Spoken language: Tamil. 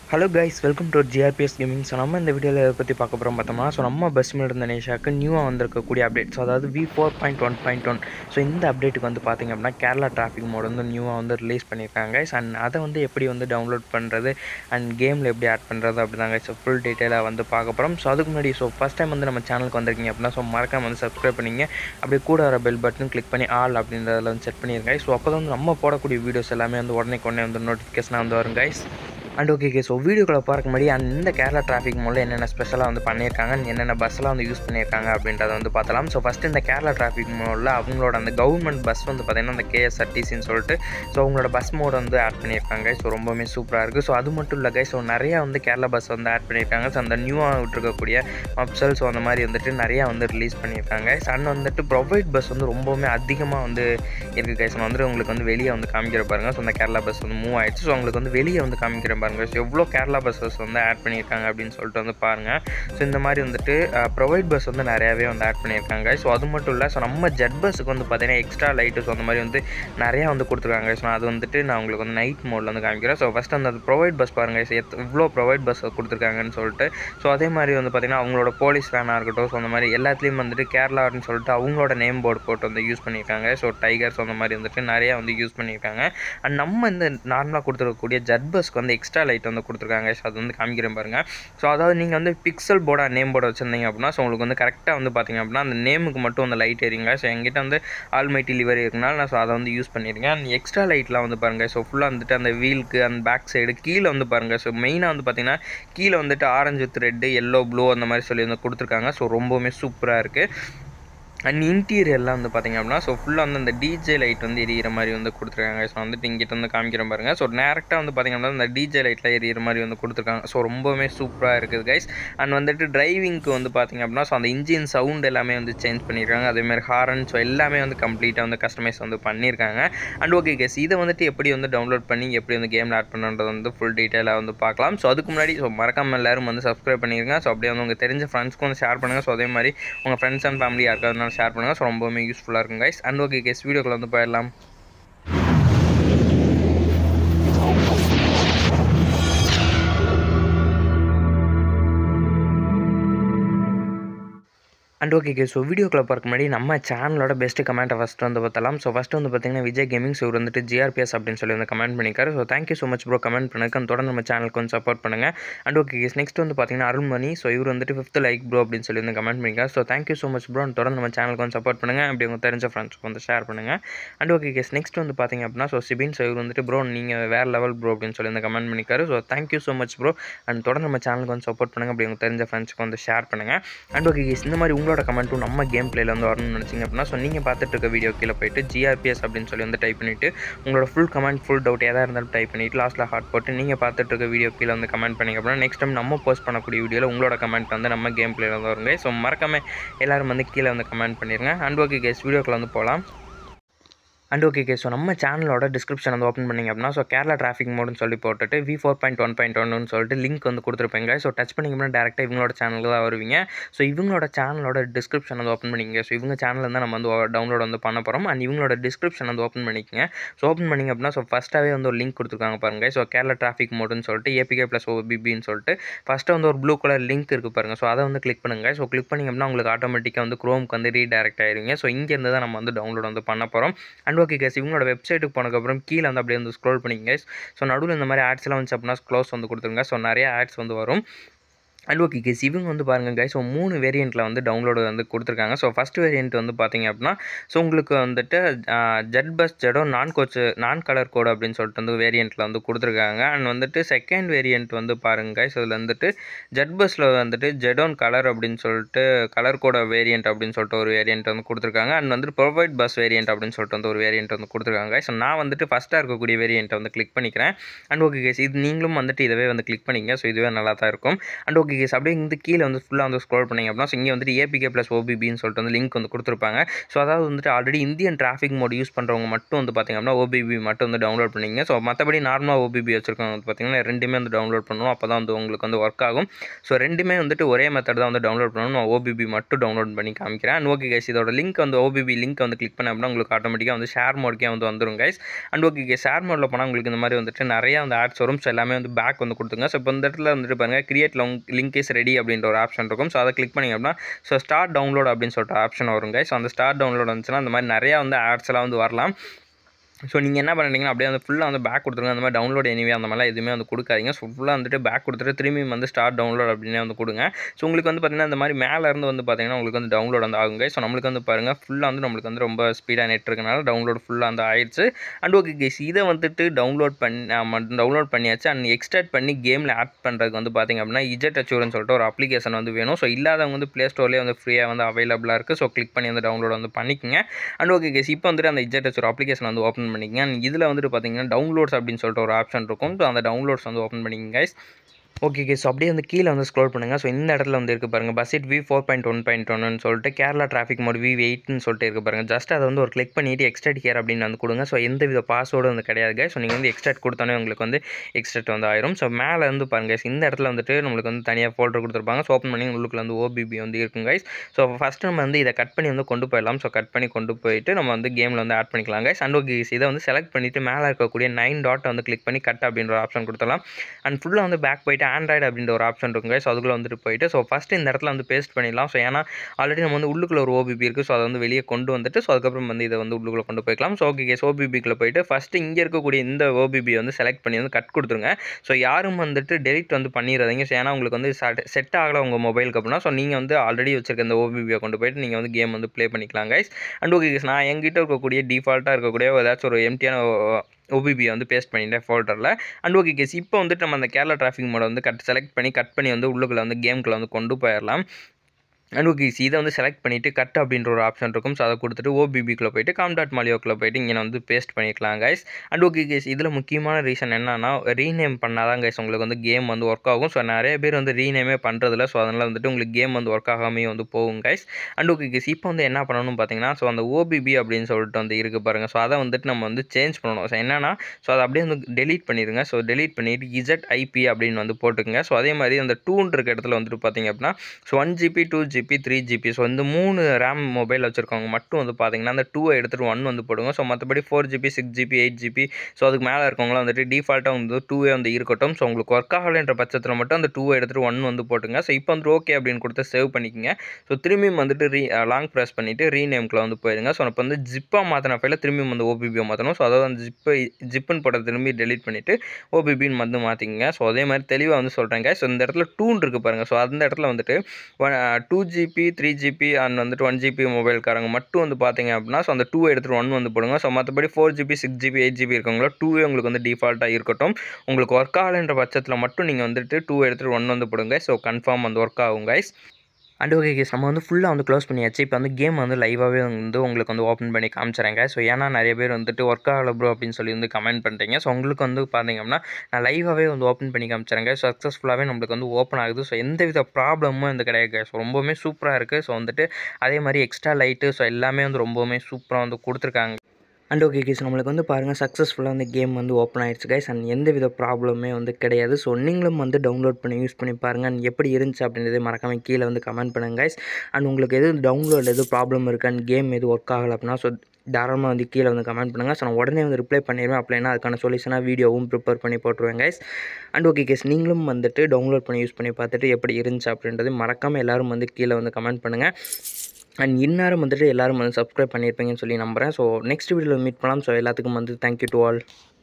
hello guys welcome to GRPS gaming so நம்ம இந்த வீடியோவில் இதை பற்றி பார்க்க போகிறோம் பார்த்தோம்னா ஸோ நம்ம பஸ் இருந்த நேஷாக்கு நியூவாக வந்திருக்கக்கூடிய அப்டேட் ஸோ அதாவது V four point one point one so இந்த அப்டேட்டுக்கு வந்து பார்த்திங்க அப்படின்னா கேரளா டிராஃபிக் மோட் வந்து நியூவாக வந்து ரிலீஸ் பண்ணியிருக்காங்க கைஸ் அண்ட் அதை வந்து எப்படி வந்து டவுன்லோட் பண்ணுறது அண்ட் கேமில் எப்படி ஆட் பண்ணுறது அப்படி தாங்க ஸோ ஃபுல் டீட்டெயிலாக வந்து பார்க்க போகிறோம் ஸோ அதுக்கு முன்னாடி ஸோ ஃபஸ்ட் டைம் வந்து நம்ம சேனலுக்கு வந்திருக்கீங்க அப்படின்னா ஸோ மறக்காம வந்து சப்ஸ்கிரைப் பண்ணிங்க அப்படியே கூட வர பெல் பட்டன் கிளிக் பண்ணி ஆல் அப்படின்றதில் வந்து செட் பண்ணியிருக்கேன் ஸோ அப்போ தான் வந்து நம்ம போடக்கூடிய வீடியோஸ் எல்லாமே வந்து உடனே உடனே வந்து நோட்டிஃபிகேஷனாக வந்து வரும் guys and okay okay so வீடியோக்குள்ள பார்க்க முன்னாடி அண்ட் இந்த கேரளா டிராஃபிக் மூலம் என்னென்ன ஸ்பெஷலாக வந்து பண்ணியிருக்காங்க and என்னென்ன பஸ்ஸெலாம் வந்து யூஸ் பண்ணியிருக்காங்க அப்படின்றத வந்து பார்த்தலாம் ஸோ ஃபஸ்ட்டு இந்த கேரளா டிராஃபிக் மோடில் அவங்களோட அந்த கவர்மெண்ட் பஸ் வந்து பார்த்திங்கன்னா அந்த கேஎஸ்ஆர்டிசின்னு சொல்லிட்டு ஸோ அவங்களோட பஸ் மோட் வந்து ஆட் பண்ணியிருக்காங்க ஸோ ரொம்பவுமே சூப்பராக இருக்குது ஸோ அது மட்டும் இல்லை ஸோ நிறையா வந்து கேரளா பஸ் வந்து ஆட் பண்ணியிருக்காங்க ஸோ அந்த நியூவாக விட்டுருக்கக்கூடிய மப்சல் ஸோ அந்த மாதிரி வந்துட்டு நிறையா வந்து ரிலீஸ் பண்ணியிருக்காங்க அண்ட் வந்துட்டு ப்ரொவைட் பஸ் வந்து ரொம்பவுமே அதிகமாக வந்து இருக்குது கைஸ் நான் வந்துட்டு உங்களுக்கு வந்து வெளியே வந்து காமிக்கிற பாருங்க ஸோ அந்த கேரளா பஸ் வந்து மூவ் ஆயிடுச்சு ஸோ உங்களுக்கு வந்து வெளியே வந்து காமிக்கிற பாருங்க ஸோ எவ்வளோ கேரளா பஸ்ஸஸ் வந்து ஆட் பண்ணியிருக்காங்க அப்படின்னு சொல்லிட்டு வந்து பாருங்கள் ஸோ இந்த மாதிரி வந்துட்டு ப்ரொவைட் பஸ் வந்து நிறையாவே வந்து ஆட் பண்ணியிருக்காங்க ஸோ அது மட்டும் இல்லை ஸோ நம்ம ஜெட் பஸ்ஸுக்கு வந்து பார்த்தீங்கன்னா எக்ஸ்ட்ரா லைட்டு ஸோ அந்த மாதிரி வந்து நிறையா வந்து கொடுத்துருக்காங்க ஸோ அது வந்துட்டு நான் உங்களுக்கு வந்து நைட் மோடில் வந்து காமிக்கிறேன் ஸோ ஃபஸ்ட் அந்த ப்ரொவைட் பஸ் பாருங்கள் ஸோ இவ்வளோ ப்ரொவைட் பஸ் கொடுத்துருக்காங்கன்னு சொல்லிட்டு ஸோ அதே மாதிரி வந்து பார்த்திங்கன்னா அவங்களோட போலீஸ் வேனாக இருக்கட்டும் ஸோ அந்த மாதிரி எல்லாத்துலேயும் வந்துட்டு கேரளான்னு சொல்லிட்டு அவங்களோட நேம் போர்டு போட்டு வந்து யூஸ் பண்ணியிருக்காங்க ஸோ டைகர்ஸ் அந்த மாதிரி வந்துட்டு நிறையா வந்து யூஸ் பண்ணியிருக்காங்க அண்ட் நம்ம இந்த நார்மலாக கொடுத்துருக்கக்கூடிய ஜட் பஸ்க்கு வந்து எக்ஸ்ட்ரா லைட் வந்து கொடுத்துருக்காங்க ஸோ அது வந்து காமிக்கிறேன் பாருங்கள் ஸோ அதாவது நீங்கள் வந்து பிக்சல் போர்டாக நேம் போர்டு வச்சுருந்தீங்க அப்படின்னா ஸோ உங்களுக்கு வந்து கரெக்டாக வந்து பார்த்தீங்க அப்படின்னா அந்த நேமுக்கு மட்டும் அந்த லைட் எரியுங்க ஸோ எங்கிட்ட வந்து ஆல்மைட்டி லிவர் இருக்கனால நான் ஸோ அதை வந்து யூஸ் பண்ணியிருக்கேன் அண்ட் எக்ஸ்ட்ரா லைட்லாம் வந்து பாருங்கள் ஸோ ஃபுல்லாக வந்துட்டு அந்த வீலுக்கு அந்த பேக் சைடு கீழே வந்து பாருங்கள் ஸோ மெயினாக வந்து பார்த்தீங்கன்னா கீழே வந்துட்டு orange with red yellow blue அந்த மாதிரி சொல்லி வந்து கொடுத்துருக்காங்க ஸோ ரொம்பவுமே சூப்பராக இருக்குது அண்ட் இன்டீரியர்லாம் வந்து பார்த்திங்க அப்படின்னா ஸோ ஃபுல்லாக வந்து அந்த டிஜே லைட் வந்து எரியிற மாதிரி வந்து கொடுத்துருக்காங்க ஸோ வந்துட்டு இங்கிட்ட வந்து காமிக்கிறேன் பாருங்கள் ஸோ டேரெக்டாக வந்து பார்த்திங்க அப்படின்னா இந்த டிஜே லைட்டில் எரியிற மாதிரி வந்து கொடுத்துருக்காங்க ஸோ ரொம்பவுமே சூப்பராக இருக்குது கைஸ் அண்ட் வந்துட்டு டிரைவிங்க்கு வந்து பார்த்திங்க அப்படின்னா ஸோ அந்த இன்ஜின் சவுண்ட் எல்லாமே வந்து சேஞ்ச் பண்ணியிருக்காங்க அதேமாதிரி ஹாரன் ஸோ எல்லாமே வந்து கம்ப்ளீட்டாக வந்து கஸ்டமைஸ் வந்து பண்ணியிருக்காங்க அண்ட் ஓகே கேஸ் இதை வந்துட்டு எப்படி வந்து டவுன்லோட் பண்ணி எப்படி வந்து கேமில் ஆட் பண்ணுறது வந்து ஃபுல் டீட்டெயிலாக வந்து பார்க்கலாம் ஸோ அதுக்கு முன்னாடி ஸோ மறக்காம எல்லாரும் வந்து சப்ஸ்கிரைப் பண்ணிடுங்க ஸோ அப்படியே வந்து உங்கள் தெரிஞ்ச ஃப்ரெண்ட்ஸ்க்கு வந்து ஷேர் பண்ணுங்கள் ஸோ அதே மாதிரி உங்கள் ஃப்ரெண்ட்ஸ் அண்ட் ஃபேமிலி யாருக்காவது ஷேர் பண்ணுங்கள் ஸோ ரொம்பவுமே யூஸ்ஃபுல்லாக இருக்கும் கைஸ் அண்ட் ஓகே கேஸ் வீடியோக்குள்ள வந்து போயிடலாம் அண்ட் ஓகே கே ஸோ வீடியோக்குள்ள பார்க்க முன்னாடி நம்ம சேனலோட பெஸ்ட் கமெண்ட்டை ஃபஸ்ட் வந்து பார்த்தலாம் ஸோ ஃபஸ்ட்டு வந்து பார்த்தீங்கன்னா விஜய் கேமிங் ஸோ இவர் வந்துட்டு ஜிஆர்பிஎஸ் அப்படின்னு சொல்லி வந்து கமெண்ட் பண்ணிக்காரு so thank you so much bro comment பண்ணுங்க தொடர்ந்து நம்ம சேனலுக்கு வந்து சப்போர்ட் பண்ணுங்கள் அண்ட் ஓகே கேஸ் நெக்ஸ்ட் வந்து பார்த்தீங்கன்னா அருள்மணி ஸோ இவர் வந்துட்டு ஃபிஃப்த் லைக் ப்ரோ அப்படின்னு சொல்லி வந்து கமெண்ட் பண்ணிக்காரு so thank you so much bro தொடர்ந்து நம்ம சேனலுக்கு வந்து சப்போர்ட் பண்ணுங்கள் அப்படி உங்கள் தெரிஞ்ச ஃப்ரெண்ட்ஸ்க்கு வந்து ஷேர் பண்ணுங்கள் அண்ட் ஓகே கேஸ் நெக்ஸ்ட் வந்து பார்த்தீங்க அப்படின்னா ஸோ சிபின் ஸோ இவர் வந்துட்டு ப்ரோ நீங்கள் வேறு லெவல் ப்ரோ அப்படின்னு சொல்லி வந்து கமெண்ட் பண்ணிக்காரு so thank you so much bro and தொடர்ந்து நம்ம சேனலுக்கு வந்து சப்போர்ட் பண்ணுங்கள் அப்படி உங்கள் தெரிஞ்ச ஃப்ரெண்ட்ஸ்க்கு வந்து ஷேர் பண்ணுங்கள் அண்ட் ஓகே கேஸ் இந்த மாதிரி உங்களோட கமெண்ட்டும் நம்ம கேம் பிளேல வந்து வரணும்னு நினச்சிங்க அப்படின்னா ஸோ நீங்கள் பார்த்துட்டு இருக்க வீடியோ கீழே போயிட்டு ஜிஆர்பிஎஸ் அப்படின்னு சொல்லி வந்து டைப் பண்ணிவிட்டு உங்களோட ஃபுல் கமெண்ட் ஃபுல் டவுட் எதாக இருந்தாலும் டைப் பண்ணிவிட்டு லாஸ்ட்டில் ஹார்ட் போட்டு நீங்கள் பார்த்துட்டு இருக்க வீடியோ கீழே வந்து கமெண்ட் பண்ணிங்க அப்படின்னா நெக்ஸ்ட் டைம் நம்ம போஸ்ட் பண்ணக்கூடிய வீடியோவில் உங்களோட கமெண்ட் வந்து நம்ம கேம் பிளேல வந்து வருங்க ஸோ மறக்காம எல்லாரும் வந்து கீழே வந்து கமெண்ட் பண்ணிடுங்க அண்ட் ஓகே கேஸ் வீடியோக்குள்ள வந்து போகலாம் அண்ட் ஓகே கே ஸோ நம்ம சேனலோட டிஸ்கிரிப்ஷன் வந்து ஓப்பன் பண்ணிங்க அப்படின்னா ஸோ கேரளா டிராஃபிக் மோடுன்னு சொல்லி போட்டுட்டு V four point one point ஒன்னு சொல்லிட்டு லிங்க் வந்து கொடுத்துருப்பேங்க ஸோ டச் பண்ணிங்க அப்படின்னா டேரெக்டாக இவங்களோட சேனலுக்கு தான் வருவீங்க ஸோ இவங்களோட சேனலோட டிஸ்கிரிப்ஷன் வந்து ஓப்பன் பண்ணிங்க ஸோ இவங்க சேனலில் தான் நம்ம வந்து டவுன்லோட் வந்து பண்ண போகிறோம் அண்ட் இவங்களோட டிஸ்கிரிப்ஷன் வந்து ஓப்பன் பண்ணிக்கங்க ஸோ ஓப்பன் பண்ணிங்க அப்படின்னா ஸோ ஃபஸ்ட்டாகவே வந்து ஒரு லிங்க் கொடுத்துருக்காங்க பாருங்கள் ஸோ கேரளா டிராஃபிக் மோடுன்னு சொல்லிட்டு ஏபிகே ப்ளஸ் ஓபிபின்னு சொல்லிட்டு ஃபஸ்ட்டு வந்து ஒரு ப்ளூ கலர் லிங்க் இருக்குது பாருங்கள் ஸோ அதை வந்து கிளிக் பண்ணுங்கள் ஸோ கிளிக் பண்ணிங்க அப்படின்னா உங்களுக்கு ஆட்டோமேட்டிக்காக வந்து க்ரோம்க்கு வந்து ரீடைரக்ட் ஆயிருவீங்க ஸோ இங்கேருந்து தான் நம்ம வந்து டவுன்லோட் வந்து பண்ண போகிறோம் அண்ட் ஓகே கேஸ் இவங்களோட வெப்சைட்டுக்கு போனதுக்கப்புறம் கீழே வந்து அப்படியே வந்து ஸ்க்ரோல் பண்ணிங்க ஸோ நடுவில் இந்த மாதிரி ஆட்ஸ்லாம் வந்துச்சு அப்படின்னா க்ளோஸ் வந்து கொடுத்துருங்க ஸோ நிறைய ஆட்ஸ் வந்து வரும் அண்ட் ஓகே கேஸ் இவங்க வந்து பாருங்கள் கைஸ் ஸோ மூணு வேரியண்ட்டில் வந்து டவுன்லோடு வந்து கொடுத்துருக்காங்க ஸோ ஃபஸ்ட் வேரியண்ட் வந்து பார்த்தீங்க அப்படின்னா ஸோ உங்களுக்கு வந்துட்டு ஜெட் பஸ் ஜெடோ நான் கோச் நான் கலர் கோடு அப்படின்னு சொல்லிட்டு வந்து வேரியண்ட்டில் வந்து கொடுத்துருக்காங்க அண்ட் வந்துட்டு செகண்ட் வேரியண்ட் வந்து பாருங்கள் கைஸ் அதில் வந்துட்டு ஜெட் பஸ்ஸில் வந்துட்டு ஜெடோன் கலர் அப்படின்னு சொல்லிட்டு கலர் கோட வேரியண்ட் அப்படின்னு சொல்லிட்டு ஒரு வேரியண்ட் வந்து கொடுத்துருக்காங்க அண்ட் வந்துட்டு ப்ரொவைட் பஸ் வேரியண்ட் அப்படின்னு சொல்லிட்டு வந்து ஒரு வேரியண்ட் வந்து கொடுத்துருக்காங்க ஸோ நான் வந்துட்டு ஃபஸ்ட்டாக இருக்கக்கூடிய வேரியண்ட்டை வந்து கிளிக் பண்ணிக்கிறேன் அண்ட் ஓகே கேஸ் இது நீங்களும் வந்துட்டு இதவே வந்து கிளிக் பண்ணிங்க ஸோ இதுவே நல்லா தான் இருக்கும் அண்ட் ஓகே ஓகே கேஸ் அப்படியே இந்த கீழே வந்து ஃபுல்லாக வந்து ஸ்க்ரோல் பண்ணிங்க அப்படின்னா ஸோ இங்கே வந்துட்டு ஏபிகே ப்ளஸ் ஓபிபின்னு சொல்லிட்டு வந்து லிங்க் வந்து கொடுத்துருப்பாங்க ஸோ அதாவது வந்துட்டு already Indian traffic mode use பண்ணுறவங்க மட்டும் வந்து பார்த்திங்க அப்படின்னா ஓபிபி மட்டும் வந்து டவுன்லோட் பண்ணிங்க ஸோ மற்றபடி நார்மலாக ஓபிபி வச்சிருக்கவங்க வந்து பார்த்திங்கன்னா ரெண்டுமே வந்து டவுன்லோட் பண்ணணும் அப்போ தான் வந்து உங்களுக்கு வந்து ஒர்க் ஆகும் ஸோ ரெண்டுமே வந்துட்டு ஒரே மெத்தட் தான் வந்து டவுன்லோட் பண்ணணும் நான் ஓபிபி மட்டும் டவுன்லோட் பண்ணி காமிக்கிறேன் அண்ட் ஓகே கைஸ் இதோட லிங்க் வந்து ஓபிபி லிங்க் வந்து கிளிக் பண்ண அப்படின்னா உங்களுக்கு ஆட்டோமேட்டிக்காக வந்து ஷேர் மோட்க்கே வந்து வந்துடும் guys and okay K share மோடில் போனால் உங்களுக்கு இந்த மாதிரி வந்துட்டு நிறையா வந்து ஆட்ஸ் வரும் ஸோ எல்லாமே வந்து பேக் வந்து கொடுத்துங்க ஸோ இப்போ இந்த இடத்துல வந்துட்டு பாருங்கள் கிரியேட் லிங்க் இஸ் ரெடி அப்படின்ற ஒரு ஆப்ஷன் இருக்கும் ஸோ அதை கிளிக் பண்ணிங்க அப்படின்னா ஸோ ஸ்டார்ட் டவுன்லோட் அப்படின்னு சொல்லிட்டு ஆப்ஷன் வரும் கைஸ் ஸோ அந்த ஸ்டார்ட் டவுன்லோட் வந்துச்சுன்னா அந்த மாதிரி நிறையா வந்து ஆட்ஸ் எல்லாம் வந்து வரலாம் ஸோ நீங்கள் என்ன பண்ணுறீங்கன்னா அப்படியே வந்து ஃபுல்லாக வந்து பேக் கொடுத்துருங்க அந்த மாதிரி டவுன்லோட் எனிவே அந்த மாதிரிலாம் எதுவுமே வந்து கொடுக்காதீங்க ஸோ ஃபுல்லாக வந்துட்டு பேக் கொடுத்துட்டு திரும்பி வந்து ஸ்டார்ட் டவுன்லோட் அப்படின்னே வந்து கொடுங்க ஸோ உங்களுக்கு வந்து பார்த்தீங்கன்னா இந்த மாதிரி மேலே இருந்து வந்து பார்த்தீங்கன்னா உங்களுக்கு வந்து டவுன்லோட் வந்து ஆகுங்க ஸோ நம்மளுக்கு வந்து பாருங்கள் ஃபுல்லாக வந்து நம்மளுக்கு வந்து ரொம்ப ஸ்பீடாக நெட் இருக்கனால டவுன்லோட் ஃபுல்லாக வந்து ஆயிடுச்சு அண்ட் ஓகே கேஸ் இதை வந்துட்டு டவுன்லோட் பண்ணி டவுன்லோட் பண்ணியாச்சு அண்ட் எக்ஸ்ட்ராக்ட் பண்ணி கேமில் ஆட் பண்ணுறதுக்கு வந்து பார்த்திங்க அப்படின்னா இஜெட் அச்சூர்னு சொல்லிட்டு ஒரு அப்ளிகேஷன் வந்து வேணும் ஸோ இல்லாதவங்க வந்து ப்ளே ஸ்டோர்லேயே வந்து ஃப்ரீயாக வந்து அவைலபிளாக இருக்குது ஸோ கிளிக் பண்ணி வந்து டவுன்லோட் வந்து பண்ணிக்கங்க அண்ட் ஓகே கேஸ் இப்போ வந்துட்டு அந்த இஜெட் அச்சூர் அப்ளிகேஷன் வந்து ஓப்பன் பண்ணிக்கங்க அண்ட் இதில் வந்துட்டு பார்த்தீங்கன்னா டவுன்லோட்ஸ் அப்படின்னு சொல்லிட்டு ஒரு ஆப்ஷன் இருக்கும் ஸோ அந்த டவுன்லோட்ஸ் வந்து ஓப்பன் பண்ணிக்கங்க கைஸ் ஓகே கே ஸோ அப்படியே வந்து கீழே வந்து ஸ்க்ரோல் பண்ணுங்கள் ஸோ இந்த இடத்துல வந்து இருக்குது பாருங்கள் BUSSID V four point one point ஒன்னு சொல்லிட்டு கேரளா டிராஃபிக் மோட் வி எயிட்னு சொல்லிட்டு இருக்குது பாருங்கள் ஜஸ்ட் அதை வந்து ஒரு கிளிக் பண்ணிவிட்டு எக்ஸ்ட்ராட் கேர் அப்படின்னு வந்து கொடுங்க ஸோ எந்த வித பாஸ்வேர்டும் வந்து கிடையாது ஸோ நீங்கள் வந்து எக்ஸ்ட்ராட் கொடுத்தோன்னே உங்களுக்கு வந்து எக்ஸ்ட்ராட் வந்து ஆயிரும் ஸோ மேலே இருந்து பாருங்கள் இந்த இடத்துல வந்துட்டு நம்மளுக்கு வந்து தனியாக ஃபோல்டர் கொடுத்துருப்பாங்க ஸோ ஓப்பன் பண்ணி உள்ளுக்குள்ள வந்து ஓபிபி வந்து இருக்கும் கைஸ் ஸோ ஃபஸ்ட்டு நம்ம வந்து இதை கட் பண்ணி வந்து கொண்டு போயிடலாம் ஸோ கட் பண்ணி கொண்டு போயிட்டு நம்ம வந்து கேமில் வந்து ஆட் பண்ணிக்கலாம் கைஸ் அண்ட் ஓகே இதை வந்து செலக்ட் பண்ணிவிட்டு மேலே இருக்கக்கூடிய நைன் டாட் வந்து கிளிக் பண்ணி கட் அப்படின்ற ஆப்ஷன் கொடுத்துடலாம் அண்ட் ஃபுல்லாக வந்து பேக் போயிட்டு ஆண்ட்ராய்டு அப்படின்ற ஒரு ஆப்ஷன் இருக்குங்க ஸோ அதுக்குள்ளே வந்துட்டு போயிட்டு ஸோ ஃபஸ்ட்டு இந்த இடத்துல வந்து பேஸ்ட் பண்ணிடலாம் ஸோ ஏன்னா ஆல்ரெடி நம்ம வந்து உள்ளுக்குள்ள ஒரு ஓபிபி இருக்குது ஸோ அதை வந்து வெளியே கொண்டு வந்துட்டு ஸோ அதுக்கப்புறம் வந்து இதை வந்து உள்ளுக்குள்ள கொண்டு போய்க்கலாம் ஸோ ஓகே கேஸ் ஓபிபிக்குள்ளே போயிட்டு ஃபஸ்ட்டு இங்கே இருக்கக்கூடிய இந்த ஓபிபி வந்து செலக்ட் பண்ணி வந்து கட் கொடுத்துருங்க ஸோ யாரும் வந்துட்டு டெலிட் வந்து பண்ணிடுறீங்க ஸோ ஏன்னா உங்களுக்கு வந்து செட் ஆகலை உங்கள் மொபைலுக்கு அப்படின்னா ஸோ நீங்கள் வந்து ஆல்ரெடி வச்சிருக்க இந்த ஓபிபியை கொண்டு போயிட்டு நீங்கள் வந்து கேம் வந்து ப்ளே பண்ணிக்கலாம் கைஸ் அண்ட் ஓகே கேஸ் நான் எங்கிட்ட இருக்கக்கூடிய டிஃபால்ட்டாக இருக்கக்கூடிய ஏதாச்சும் ஒரு எம்டியான ஓபிபியை வந்து பேஸ்ட் பண்ணிட்டேன் ஃபோல்டரில் அண்ட் ஓகே கேஸ் இப்போ வந்துட்டு நம்ம அந்த கேரளா டிராஃபிக் மோட வந்து கட் செலக்ட் பண்ணி கட் பண்ணி வந்து உள்ளுக்குள்ளே வந்து கேமுக்குள்ளே வந்து கொண்டு போயிடலாம் அண்ட் ஓகே இதை வந்து செலக்ட் பண்ணிவிட்டு கட் அப்படின்ற ஒரு ஆப்ஷன் இருக்கும் ஸோ அதை கொடுத்துட்டு ஓபிபிக்குள்ளே போயிட்டு காம் டாட் மாலியோக்குள்ளே போயிட்டு இங்கே வந்து பேஸ்ட் பண்ணிக்கலாம் கைஸ் அண்ட் ஓகே கேஸ் இதில் முக்கியமான ரீசன் என்னன்னா ரீநேம் பண்ணால் தான் கைஸ் உங்களுக்கு வந்து கேம் வந்து ஒர்க் ஆகும் ஸோ நிறைய பேர் வந்து ரீநேமே பண்ணுறதில்ல ஸோ அதனால் வந்துட்டு உங்களுக்கு கேம் வந்து ஒர்க் ஆகாமே வந்து போகும் கைஸ் அண்ட் ஓகே கேஸ் இப்போ வந்து என்ன பண்ணணும் பார்த்தீங்கன்னா ஸோ அந்த ஓபிபி அப்படின்னு சொல்லிட்டு வந்து இருக்குது பாருங்கள் ஸோ அதை வந்துட்டு நம்ம வந்து சேஞ்ச் பண்ணணும் ஸோ என்னன்னா ஸோ அதை அப்படியே வந்து டெலீட் பண்ணிடுங்க ஸோ டெலீட் பண்ணிவிட்டு இசட் ஐபி அப்படின்னு வந்து போட்டுக்கங்க ஸோ அதே மாதிரி அந்த டூன் இருக்க இடத்துல வந்துட்டு பார்த்தீங்க அப்படின்னா so one GB two GB three GB so இந்த மூணு ரேம் மொபைல் வச்சுருக்கவங்க மட்டும் வந்து பார்த்தீங்கன்னா அந்த டூவை எடுத்துகிட்டு ஒன் வந்து போடுங்க ஸோ மற்றபடி four GB six GB eight GB so அதுக்கு மேலே இருக்கவங்களாம் வந்துட்டு டிஃபால்ட்டாக வந்து டூவே வந்து இருக்கட்டும் ஸோ உங்களுக்கு ஒர்க் ஆகலைன்ற பட்சத்தில் மட்டும் அந்த டூவை எடுத்துகிட்டு ஒன் வந்து போட்டுங்க ஸோ இப்போ வந்து ஓகே அப்படின்னு கொடுத்து சேவ் பண்ணிக்கோங்க ஸோ திரும்பியும் வந்துட்டு ரீ லாங் ப்ரெஸ் பண்ணிவிட்டு ரீநேம்க்குள்ள வந்து போயிடுங்க ஸோ இப்போ வந்து ஜிப்பாக மாற்றின ஃபைல திரும்பியும் வந்து ஓபிபியை மாற்றணும் ஸோ அதாவது அந்த ஜிப்பை ஜிப்புன்னு போட்ட திரும்பி டெலிட் பண்ணிவிட்டு ஓபிபின்னு வந்து மாற்றிக்கங்க ஸோ அதே மாதிரி தெளிவாக வந்து சொல்கிறேங்க ஸோ இந்த இடத்துல டூன் இருக்குது பாருங்கள் ஸோ அந்த இடத்துல வந்துட்டு two GB three GB and வந்துட்டு ஒன் ஜிபி மொபைல்காரங்க மட்டும் வந்து பார்த்தீங்க அப்படின்னா ஸோ அந்த டூ எடுத்துகிட்டு ஒன் வந்து போடுங்க ஸோ மற்றபடி four GB six GB eight GB இருக்கவங்களோ டூவே உங்களுக்கு வந்து டிஃபால்ட்டாக இருக்கட்டும் உங்களுக்கு ஒர்க் ஆகலைன்ற பட்சத்தில் மட்டும் நீங்கள் வந்துட்டு டூ எடுத்துகிட்டு ஒன் வந்து போடுங்க ஸோ கன்ஃபார்ம் வந்து ஒர்க் ஆகும் கைஸ் அண்ட் ஓகே கேஸ் நம்ம வந்து ஃபுல்லாக வந்து க்ளோஸ் பண்ணியாச்சு இப்போ வந்து கேம் வந்து லைவாகவே வந்து உங்களுக்கு வந்து ஓப்பன் பண்ணி காமிச்சிறேங்க ஸோ ஏன்னா நிறைய பேர் வந்துட்டு ஒர்க் ஆகலை ப்ரோ அப்படின்னு சொல்லி வந்து கமெண்ட் பண்ணுறீங்க ஸோ உங்களுக்கு வந்து பார்த்தீங்க அப்படின்னா நான் லைவாகவே வந்து ஓப்பன் பண்ணி காமிச்சிறேங்க சக்ஸஸ்ஃபுல்லாகவே நம்மளுக்கு வந்து ஓப்பன் ஆகுது ஸோ எந்த வித ப்ராப்ளமும் வந்து கிடையாது ஸோ ரொம்பவுமே சூப்பராக இருக்குது ஸோ வந்துட்டு அதே மாதிரி எக்ஸ்ட்ரா லைட்டு ஸோ எல்லாமே வந்து ரொம்பவுமே சூப்பராக வந்து கொடுத்துருக்காங்க அண்ட் ஓகே கேஸ் நம்மளுக்கு வந்து பாருங்கள் சக்ஸஸ்ஃபுல்லாக வந்து கேம் வந்து ஓப்பன் ஆயிடுச்சு கைஸ் அண்ட் எந்த வித ப்ராப்ளமே வந்து கிடையாது ஸோ நீங்களும் வந்து டவுன்லோட் பண்ணி யூஸ் பண்ணி பாருங்கள் அண்ட் எப்படி இருந்துச்சு அப்படின்றத மறக்காம கீழே வந்து கமெண்ட் பண்ணுங்க கைஸ் அண்ட் உங்களுக்கு எது டவுன்லோட் எது ப்ராப்ளம் இருக்குது அண்ட் கேம் எது ஒர்க் ஆகலை அப்படின்னா ஸோ தாராளமாக வந்து கீழே வந்து கமெண்ட் பண்ணுங்கள் ஸோ நான் உடனே வந்து ரிப்ளை பண்ணிடுவேன் அப்படின்னா அதுக்கான சொல்யூஷனாக வீடியோவும் ப்ரிப்பேர் பண்ணி போட்டுருவேன் கைஸ் அண்ட் ஓகே கேஸ் நீங்களும் வந்துட்டு டவுன்லோட் பண்ணி யூஸ் பண்ணி பார்த்துட்டு எப்படி இருந்துச்சு அப்படின்றது மறக்காமல் எல்லோரும் வந்து கீழே வந்து கமெண்ட் பண்ணுங்கள் அண்ட் இந்நேரம் வந்துட்டு எல்லோரும் வந்து சப்ஸ்கிரைப் பண்ணியிருப்பீங்கன்னு சொல்லி நம்புகிறேன் ஸோ நெக்ஸ்ட் வீடியோவில் மீட் பண்ணலாம் ஸோ எல்லாத்துக்கும் வந்து தேங்க்யூ டு ஆல்